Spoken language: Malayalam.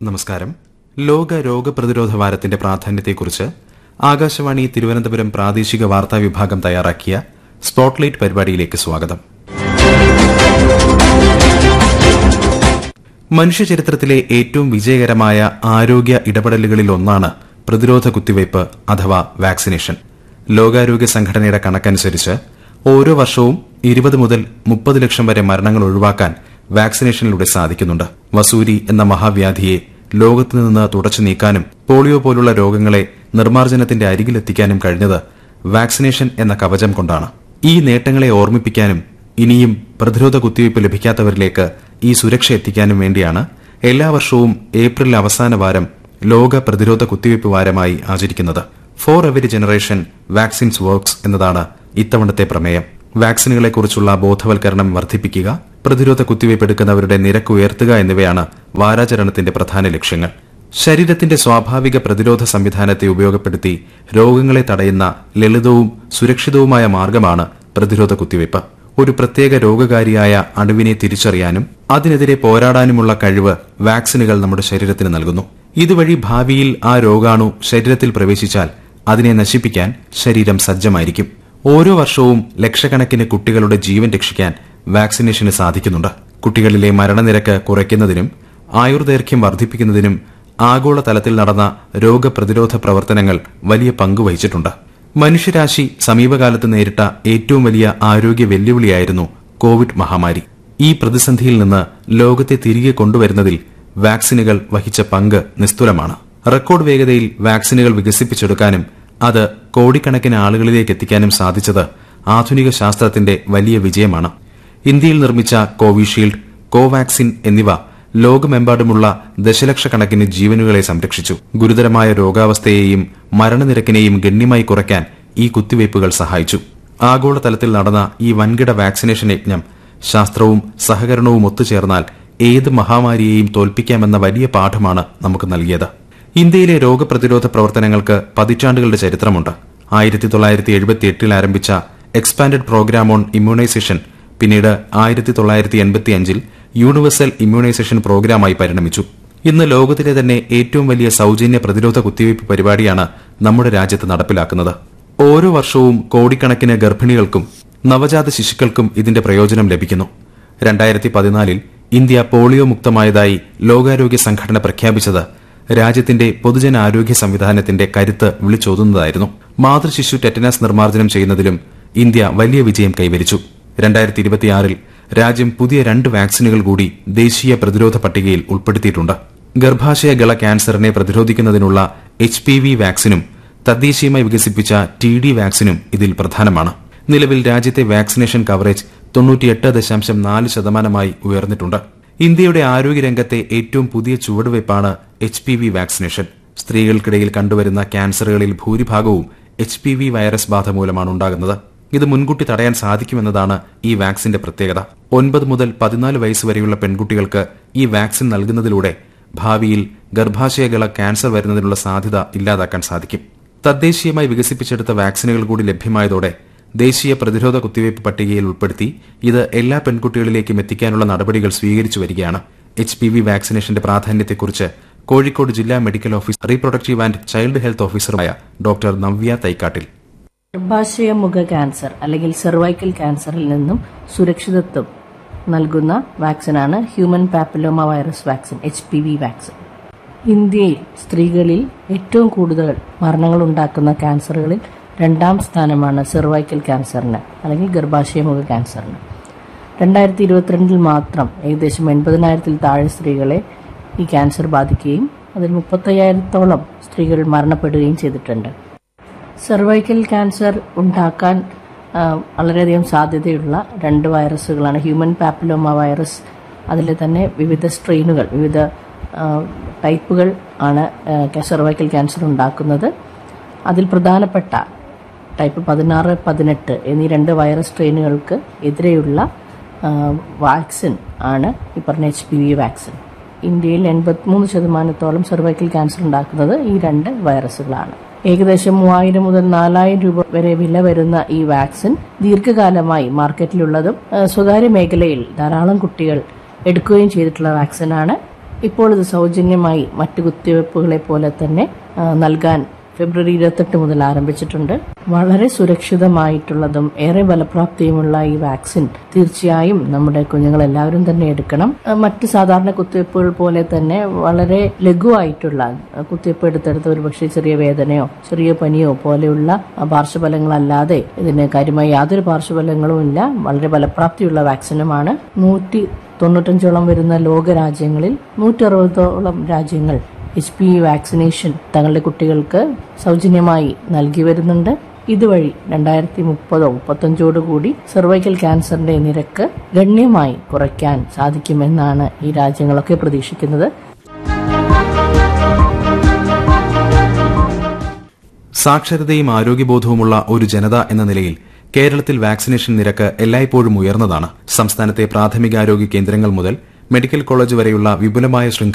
നമസ്കാരം ലോക രോഗപ്രതിരോധ വാരത്തിന്റെ പ്രാധാന്യത്തെക്കുറിച്ച് ആകാശവാണി തിരുവനന്തപുരം പ്രാദേശിക വാർത്താ വിഭാഗം തയ്യാറാക്കിയ സ്പോട്ട്ലൈറ്റ് പരിപാടിയിലേക്ക് സ്വാഗതം മനുഷ്യചരിത്രത്തിലെ ഏറ്റവും വിജയകരമായ ആരോഗ്യ ഇടപെടലുകളിൽ ഒന്നാണ് പ്രതിരോധ കുത്തിവയ്പ് അഥവാ വാക്സിനേഷൻ ലോകാരോഗ്യ സംഘടനയുടെ കണക്കനുസരിച്ച് ഓരോ വർഷവും ഇരുപത് മുതൽ മുപ്പത് ലക്ഷം വരെ മരണങ്ങൾ ഒഴിവാക്കാൻ വാക്സിനേഷനിലൂടെ സാധിക്കുന്നുണ്ട് വസൂരി എന്ന മഹാവ്യാധിയെ ലോകത്തു നിന്ന് തുടച്ചു നീക്കാനും പോളിയോ പോലുള്ള രോഗങ്ങളെ നിർമ്മാർജ്ജനത്തിന്റെ അരികിലെത്തിക്കാനും കഴിഞ്ഞത് വാക്സിനേഷൻ എന്ന കവചം കൊണ്ടാണ് ഈ നേട്ടങ്ങളെ ഓർമ്മിപ്പിക്കാനും ഇനിയും പ്രതിരോധ കുത്തിവയ്പ് ലഭിക്കാത്തവരിലേക്ക് ഈ സുരക്ഷ എത്തിക്കാനും വേണ്ടിയാണ് എല്ലാ വർഷവും ഏപ്രിൽ അവസാന വാരം ലോക പ്രതിരോധ കുത്തിവയ്പ് വാരമായി ആചരിക്കുന്നത് for every generation vaccines works എന്നതാണ് ഇത്തവണത്തെ പ്രമേയം വാക്സിനുകളെക്കുറിച്ചുള്ള ബോധവൽക്കരണം വർദ്ധിപ്പിക്കുക പ്രതിരോധ കുത്തിവയ്പ് എടുക്കുന്നവരുടെ നിരക്ക് ഉയർത്തുക എന്നിവയാണ് വാരാചരണത്തിന്റെ പ്രധാന ലക്ഷ്യങ്ങൾ ശരീരത്തിന്റെ സ്വാഭാവിക പ്രതിരോധ സംവിധാനത്തെ ഉപയോഗപ്പെടുത്തി രോഗങ്ങളെ തടയുന്ന ലളിതവും സുരക്ഷിതവുമായ മാർഗമാണ് പ്രതിരോധ കുത്തിവയ്പ് ഒരു പ്രത്യേക രോഗകാരിയായ അണുവിനെ തിരിച്ചറിയാനും അതിനെതിരെ പോരാടാനുമുള്ള കഴിവ് വാക്സിനുകൾ നമ്മുടെ ശരീരത്തിന് നൽകുന്നു ഇതുവഴി ഭാവിയിൽ ആ രോഗാണു ശരീരത്തിൽ പ്രവേശിച്ചാൽ അതിനെ നശിപ്പിക്കാൻ ശരീരം സജ്ജമായിരിക്കും ഓരോ വർഷവും ലക്ഷക്കണക്കിന് കുട്ടികളുടെ ജീവൻ രക്ഷിക്കാൻ വാക്സിനേഷന് സാധിക്കുന്നുണ്ട് കുട്ടികളിലെ മരണനിരക്ക് കുറയ്ക്കുന്നതിനും ആയുർദൈർഘ്യം വർദ്ധിപ്പിക്കുന്നതിനും ആഗോളതലത്തിൽ നടന്ന രോഗപ്രതിരോധ പ്രവർത്തനങ്ങൾ വലിയ പങ്ക് വഹിച്ചിട്ടുണ്ട് മനുഷ്യരാശി സമീപകാലത്ത് നേരിട്ട ഏറ്റവും വലിയ ആരോഗ്യ വെല്ലുവിളിയായിരുന്നു കോവിഡ് മഹാമാരി ഈ പ്രതിസന്ധിയിൽ നിന്ന് ലോകത്തെ തിരികെ കൊണ്ടുവരുന്നതിൽ വാക്സിനുകൾ വഹിച്ച പങ്ക് നിസ്തുലമാണ് റെക്കോർഡ് വേഗതയിൽ വാക്സിനുകൾ വികസിപ്പിച്ചെടുക്കാനും അത് കോടിക്കണക്കിന് ആളുകളിലേക്ക് എത്തിക്കാനും സാധിച്ചത് ആധുനിക ശാസ്ത്രത്തിന്റെ വലിയ വിജയമാണ് ഇന്ത്യയിൽ നിർമ്മിച്ച കോവിഷീൽഡ് കോവാക്സിൻ എന്നിവ ലോകമെമ്പാടുമുള്ള ദശലക്ഷക്കണക്കിന് ജീവനുകളെ സംരക്ഷിച്ചു ഗുരുതരമായ രോഗാവസ്ഥയെയും മരണനിരക്കിനെയും ഗണ്യമായി കുറയ്ക്കാൻ ഈ കുത്തിവയ്പുകൾ സഹായിച്ചു ആഗോളതലത്തിൽ നടന്ന ഈ വൻകിട വാക്സിനേഷൻ യജ്ഞം ശാസ്ത്രവും സഹകരണവും ഒത്തുചേർന്നാൽ ഏത് മഹാമാരിയെയും തോൽപ്പിക്കാമെന്ന വലിയ പാഠമാണ് നമുക്ക് നൽകിയത് ഇന്ത്യയിലെ രോഗപ്രതിരോധ പ്രവർത്തനങ്ങൾക്ക് പതിറ്റാണ്ടുകളുടെ ചരിത്രമുണ്ട് ആയിരത്തി തൊള്ളായിരത്തി എഴുപത്തി എട്ടിൽ ആരംഭിച്ച എക്സ്പാൻഡഡ് പ്രോഗ്രാം ഓൺ ഇമ്മ്യൂണൈസേഷൻ പിന്നീട് ആയിരത്തി തൊള്ളായിരത്തി എൺപത്തിയഞ്ചിൽ യൂണിവേഴ്സൽ ഇമ്മ്യൂണൈസേഷൻ പ്രോഗ്രാമായി പരിണമിച്ചു ഇന്ന് ലോകത്തിലെ തന്നെ ഏറ്റവും വലിയ സൌജന്യ പ്രതിരോധ കുത്തിവയ്പ് പരിപാടിയാണ് നമ്മുടെ രാജ്യത്ത് നടപ്പിലാക്കുന്നത് ഓരോ വർഷവും കോടിക്കണക്കിന് ഗർഭിണികൾക്കും നവജാത ശിശുക്കൾക്കും ഇതിന്റെ പ്രയോജനം ലഭിക്കുന്നു രണ്ടായിരത്തി പതിനാലിൽ ഇന്ത്യ പോളിയോ മുക്തമായതായി ലോകാരോഗ്യ സംഘടന പ്രഖ്യാപിച്ചത് രാജ്യത്തിന്റെ പൊതുജനാരോഗ്യ സംവിധാനത്തിന്റെ കരുത്ത് വിളിച്ചോതുന്നതായിരുന്നു മാതൃശിശു ടെറ്റനസ് നിർമ്മാർജ്ജനം ചെയ്യുന്നതിലും ഇന്ത്യ വലിയ വിജയം കൈവരിച്ചു രണ്ടായിരത്തി ഇരുപത്തിയാറിൽ രാജ്യം പുതിയ രണ്ട് വാക്സിനുകൾ കൂടി ദേശീയ പ്രതിരോധ പട്ടികയിൽ ഉൾപ്പെടുത്തിയിട്ടുണ്ട് ഗർഭാശയ ഗള ക്യാൻസറിനെ പ്രതിരോധിക്കുന്നതിനുള്ള എച്ച് പി വി വാക്സിനും തദ്ദേശീയമായി വികസിപ്പിച്ച ടി ഡി വാക്സിനും ഇതിൽ പ്രധാനമാണ് നിലവിൽ രാജ്യത്തെ വാക്സിനേഷൻ കവറേജ് തൊണ്ണൂറ്റിയെട്ട് ദശാംശം നാല് ശതമാനമായി ഉയർന്നിട്ടുണ്ട് ഇന്ത്യയുടെ ആരോഗ്യരംഗത്തെ ഏറ്റവും പുതിയ ചുവടുവയ്പ്പാണ് എച്ച് പി വി വാക്സിനേഷൻ സ്ത്രീകൾക്കിടയിൽ കണ്ടുവരുന്ന ക്യാൻസറുകളിൽ ഭൂരിഭാഗവും എച്ച് പി വി വൈറസ് ബാധ മൂലമാണ് ഉണ്ടാകുന്നത് ഇത് മുൻകൂട്ടി തടയാൻ സാധിക്കുമെന്നതാണ് ഈ വാക്സിന്റെ പ്രത്യേകത ഒൻപത് മുതൽ പതിനാല് വയസ്സ് വരെയുള്ള പെൺകുട്ടികൾക്ക് ഈ വാക്സിൻ നൽകുന്നതിലൂടെ ഭാവിയിൽ ഗർഭാശയകള ക്യാൻസർ വരുന്നതിനുള്ള സാധ്യത ഇല്ലാതാക്കാൻ സാധിക്കും തദ്ദേശീയമായി വികസിപ്പിച്ചെടുത്ത വാക്സിനുകൾ കൂടി ലഭ്യമായതോടെ ദേശീയ പ്രതിരോധ കുത്തിവയ്പ് പട്ടികയിൽ ഉൾപ്പെടുത്തി ഇത് എല്ലാ പെൺകുട്ടികളിലേക്കും എത്തിക്കാനുള്ള നടപടികൾ സ്വീകരിച്ചു വരികയാണ് എച്ച് പി വി വാക്സിനേഷന്റെ പ്രാധാന്യത്തെക്കുറിച്ച് കോഴിക്കോട് ജില്ലാ medical officer reproductive and child health ഓഫീസറുമായ ഡോക്ടർ നവ്യ തൈക്കാട്ടിൽ ഗർഭാശയമുഖ ക്യാൻസർ അല്ലെങ്കിൽ സെർവൈക്കൽ ക്യാൻസറിൽ നിന്നും സുരക്ഷിതത്വം നൽകുന്ന വാക്സിനാണ് human papilloma virus vaccine H P V vaccine ഇന്ത്യയിൽ സ്ത്രീകളിൽ ഏറ്റവും കൂടുതൽ മരണങ്ങൾ ഉണ്ടാക്കുന്ന ക്യാൻസറുകളിൽ രണ്ടാം സ്ഥാനമാണ് സെർവൈക്കൽ ക്യാൻസറിന് അല്ലെങ്കിൽ ഗർഭാശയമുഖ ക്യാൻസറിന് രണ്ടായിരത്തി ഇരുപത്തിരണ്ടിൽ മാത്രം ഏകദേശം എൺപതിനായിരത്തിൽ താഴെ സ്ത്രീകളെ ഈ ക്യാൻസർ ബാധിക്കുകയും അതിൽ മുപ്പത്തയ്യായിരത്തോളം സ്ത്രീകൾ മരണപ്പെടുകയും ചെയ്തിട്ടുണ്ട് സെർവൈക്കൽ ക്യാൻസർ ഉണ്ടാക്കാൻ ആ, വളരെയധികം സാധ്യതയുള്ള രണ്ട് വൈറസുകളാണ് ഹ്യൂമൻ പാപ്പിലോമ വൈറസ് അതിൽ തന്നെ വിവിധ സ്ട്രെയിനുകൾ വിവിധ ആ, ടൈപ്പുകൾ ആണ് സെർവൈക്കൽ ക്യാൻസർ ഉണ്ടാക്കുന്നത് അതിൽ പ്രധാനപ്പെട്ട ടൈപ്പ് പതിനാറ് പതിനെട്ട് എന്നീ രണ്ട് വൈറസ് സ്ട്രെയിനുകൾക്ക് എതിരെയുള്ള ആ, വാക്സിൻ ആണ് ഈ പറഞ്ഞ എച്ച് പി വി വാക്സിൻ ഇന്ത്യയിൽ എൺപത്തിമൂന്ന് ശതമാനത്തോളം സെർവൈക്കൽ ക്യാൻസർ ഉണ്ടാക്കുന്നത് ഈ രണ്ട് വൈറസുകളാണ് ഏകദേശം മൂവായിരം മുതൽ നാലായിരം രൂപ വരെ വില വരുന്ന ഈ വാക്സിൻ ദീർഘകാലമായി മാർക്കറ്റിലുള്ളതും ആ, സ്വകാര്യ മേഖലയിൽ ധാരാളം കുട്ടികൾ എടുക്കുകയും ചെയ്തിട്ടുള്ള വാക്സിനാണ് ഇപ്പോൾ ഇത് സൗജന്യമായി മറ്റു കുത്തിവയ്പ്പുകളെ പോലെ തന്നെ ആ, നൽകാൻ ഫെബ്രുവരി ഇരുപത്തെട്ട് മുതൽ ആരംഭിച്ചിട്ടുണ്ട് വളരെ സുരക്ഷിതമായിട്ടുള്ളതും ഏറെ ഫലപ്രാപ്തിയുമുള്ള ഈ വാക്സിൻ തീർച്ചയായും നമ്മുടെ കുഞ്ഞുങ്ങൾ എല്ലാവരും തന്നെ എടുക്കണം ആ, മറ്റ് സാധാരണ കുത്തിവയ്പ്പുകൾ പോലെ തന്നെ വളരെ ലഘുവായിട്ടുള്ള ആ, കുത്തിവയ്പ്പ് എടുത്തെടുത്ത് ഒരുപക്ഷെ ചെറിയ വേദനയോ ചെറിയ പനിയോ പോലെയുള്ള ആ, പാർശ്വഫലങ്ങളല്ലാതെ ഇതിന് കാര്യമായി യാതൊരു പാർശ്വഫലങ്ങളും ഇല്ല വളരെ ഫലപ്രാപ്തിയുള്ള വാക്സിനുമാണ് നൂറ്റി തൊണ്ണൂറ്റഞ്ചോളം വരുന്ന ലോകരാജ്യങ്ങളിൽ നൂറ്റി അറുപതോളം രാജ്യങ്ങൾ എച്ച് പി വാക്സിനേഷൻ തങ്ങളുടെ കുട്ടികൾക്ക് സൗജന്യമായി നൽകി വരുന്നുണ്ട് ഇതുവഴി രണ്ടായിരത്തി മുപ്പതോ മുപ്പത്തഞ്ചോടുകൂടി സെർവൈക്കൽ ക്യാൻസറിന്റെ നിരക്ക് ഗണ്യമായി കുറയ്ക്കാൻ സാധിക്കുമെന്നാണ് ഈ രാജ്യങ്ങളൊക്കെ പ്രതീക്ഷിക്കുന്നത് സാക്ഷരതയും ആരോഗ്യബോധവുമുള്ള ഒരു ജനത എന്ന നിലയിൽ കേരളത്തിൽ വാക്സിനേഷൻ നിരക്ക് എല്ലായ്പ്പോഴും ഉയർന്നതാണ് സംസ്ഥാനത്തെ പ്രാഥമികാരോഗ്യ കേന്ദ്രങ്ങൾ മുതൽ മെഡിക്കൽ കോളേജ് വരെയുള്ള വിപുലമായ ശൃംഖല